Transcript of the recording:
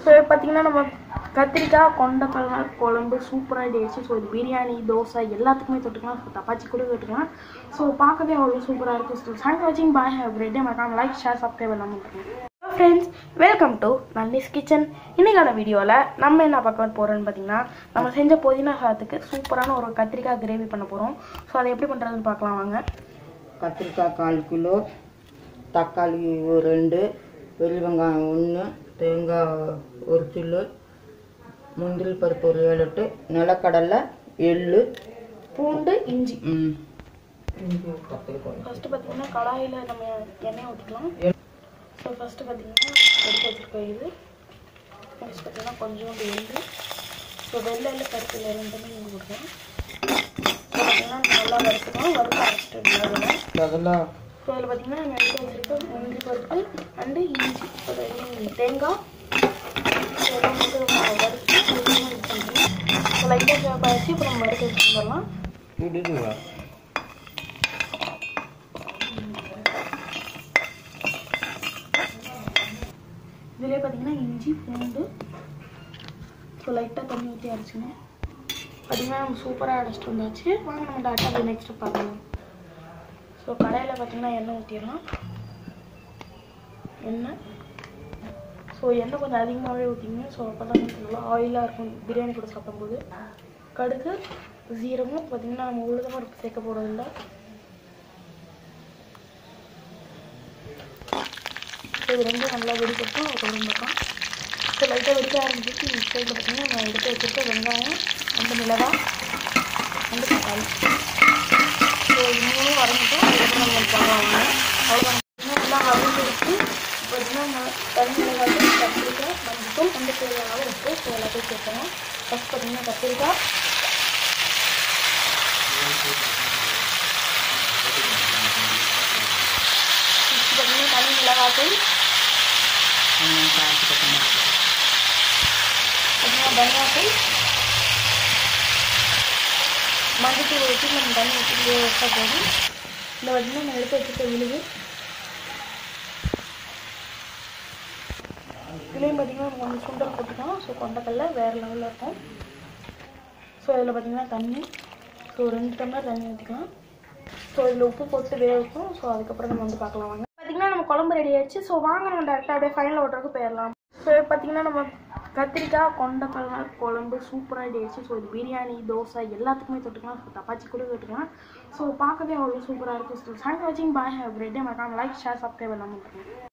so பார்த்தீங்கன்னா நம்ம கத்திரிக்காய் கொண்டக்கடலை குழம்பு சூப்பராக ஆயிடுச்சு ஸோ இது பிரியாணி தோசை எல்லாத்துக்குமே தொட்டுக்கலாம் ஸோ தப்பாச்சி கூட தொட்டுக்கலாம் ஸோ பார்க்கவே அவ்வளோ சூப்பராக இருக்கும் ஸோ தேங்க் வாட்சிங் பாய் ஹேவ் கிரேட் டே மறக்காம லைக் ஷேர் சப்ஸ்கிரைப் எல்லாமே பண்ணுங்க friends welcome to Nallis kitchen இன்னைக்கான வீடியோவில் நம்ம என்ன பார்க்க போகிறோம்னு பார்த்தீங்கன்னா நம்ம செஞ்ச புதினா சாதத்துக்கு சூப்பரான ஒரு கத்திரிக்காய் கிரேவி பண்ண போகிறோம் ஸோ அதை எப்படி பண்ணுறதுன்னு பார்க்கலாம் வாங்க கத்திரிக்காய் கால் கிலோ தக்காளி ஒரு ரெண்டு பெரிய வெங்காயம் ஒன்று தேங்காய் ஒரு கிலோ முந்திரி பருப்பு ஒரு ஏழு எட்டு நிலக்கடலை எள்ளு பூண்டு இஞ்சி ம், ஃபஸ்ட்டு பார்த்தீங்கன்னா கடாயில் நம்ம எண்ணெய் ஊற்றிக்கலாம் ஸோ ஃபஸ்ட்டு பார்த்தீங்கன்னா எடுத்து வச்சுருக்க இது நெக்ஸ்ட் பார்த்தீங்கன்னா கொஞ்சோண்டு எள்ளு ஸோ வெள்ளையில் பருப்பு இது ரெண்டுமே நீங்கள் கொடுக்குறேன் ஸோ பார்த்தீங்கன்னா நல்லா வறுத்துக்கலாம் வறுத்து அரைச்சிட்டு எடுத்துக்கலாம் அதெல்லாம் ஸோ அதில் பார்த்தீங்கன்னா நம்ம எடுத்து வச்சுருக்க முந்திரி பருப்பு அண்டு இஞ்சி ஸோ ரெண்டும் தேங்காய் ஸோ எல்லாம் வந்து நம்ம வறுத்து கொஞ்சமாக இது பண்ணுறோம் ஸோ லைட்டாக சேப்பாச்சு இப்போ நம்ம வறுத்து வச்சுருந்துடலாம் விடுதுவா இதுலேயே பார்த்தீங்கன்னா இஞ்சி பூண்டு ஸோ லைட்டாக தண்ணி ஊற்றி அரைச்சிக்கணும் பார்த்தீங்கன்னா நம்ம சூப்பராக அரைச்சிட்டு வந்தாச்சு வாங்க நம்ம டேட்டா போய் நெக்ஸ்ட் பார்க்கலாம் ஸோ கடையில் பார்த்தீங்கன்னா எண்ணெய் ஊற்றிடலாம் எண்ணெய் ஸோ எண்ணெய் கொஞ்சம் அதிகமாகவே ஊற்றிங்க ஸோ அப்போ தான் நல்லா ஆயிலாக இருக்கும் பிரியாணி கூட சாப்பிடும்போது கடுகு ஜீரகம் பார்த்தீங்கன்னா நம்ம உளுதமாக இருக்கு சேர்க்க போகிறதில்ல ஸோ இது ரெண்டும் நல்லா வெடிக்கட்டும் அதுக்கப்புறம் பார்க்கலாம் ஸோ லைட்டாக வெடிக்க ஆரம்பிச்சிட்டு இந்த சைடில் பார்த்தீங்கன்னா நான் எடுத்து வச்சுருக்க வெங்காயம் அந்த மிளகா அந்த தக்காளி ஸோ இன்னும் வரைஞ்சிட்டோம் அதுக்கப்புறம் நம்ம பண்ணுவாங்க அவ்வளோதான் எல்லாம் வரைஞ்சிருக்கு பார்த்தீங்கன்னா நம்ம தனி மிளகாய் கத்திரிக்காய் மஞ்சள் அந்த தேவையான உப்பு ஸோ எல்லாத்தையும் சேர்க்கணும் ஃபஸ்ட் பார்த்தீங்கன்னா கத்திரிக்காய் நெக்ஸ்ட் பார்த்தீங்கன்னா தனி மிளகாய் பார்த்தீங்கன்னா தனியாத்தூள் மஞ்சத்தூள் வச்சு நம்ம தண்ணி ஊற்றி வச்சா போதும் இந்த பார்த்தீங்கன்னா நம்ம எடுத்து வச்சுருக்க விழுது இதுலேயும் பார்த்தீங்கன்னா நம்ம கொஞ்சம் சுண்டல் போட்டுக்கலாம் ஸோ கொண்டக்கடல வேறு லெவலில் இருக்கும் ஸோ இதில் பார்த்தீங்கன்னா தண்ணி ஸோ ரெண்டு டம்ளர் தண்ணி ஊற்றிக்கலாம் ஸோ இதில் உப்பு போட்டு வேக வைக்கும் ஸோ அதுக்கப்புறம் நம்ம வந்து பார்க்கலாம் வாங்க பார்த்தீங்கன்னா நம்ம குழம்பு ரெடி ஆயிடுச்சு ஸோ வாங்க நம்ம டேரெக்டாக அப்படியே ஃபைனல் ஓட்டுறதுக்கு போயிடலாம் ஸோ பார்த்தீங்கன்னா நம்ம கத்திரிக்காய் கொண்டக்கடலை குழம்பு சூப்பராக ஆயிடுச்சு ஸோ இது பிரியாணி தோசை எல்லாத்துக்குமே தொட்டுக்கலாம் ஸோ தப்பாச்சி கூட தொட்டுக்கலாம் ஸோ பார்க்கவே அவ்வளோ சூப்பராக இருக்கும் ஸோ தேங்க் வாட்சிங் பாய் ஹேவ் கிரேட் டே மறக்காம லைக் ஷேர் சப்ஸ்கிரைப் எல்லாமே பண்ணுங்க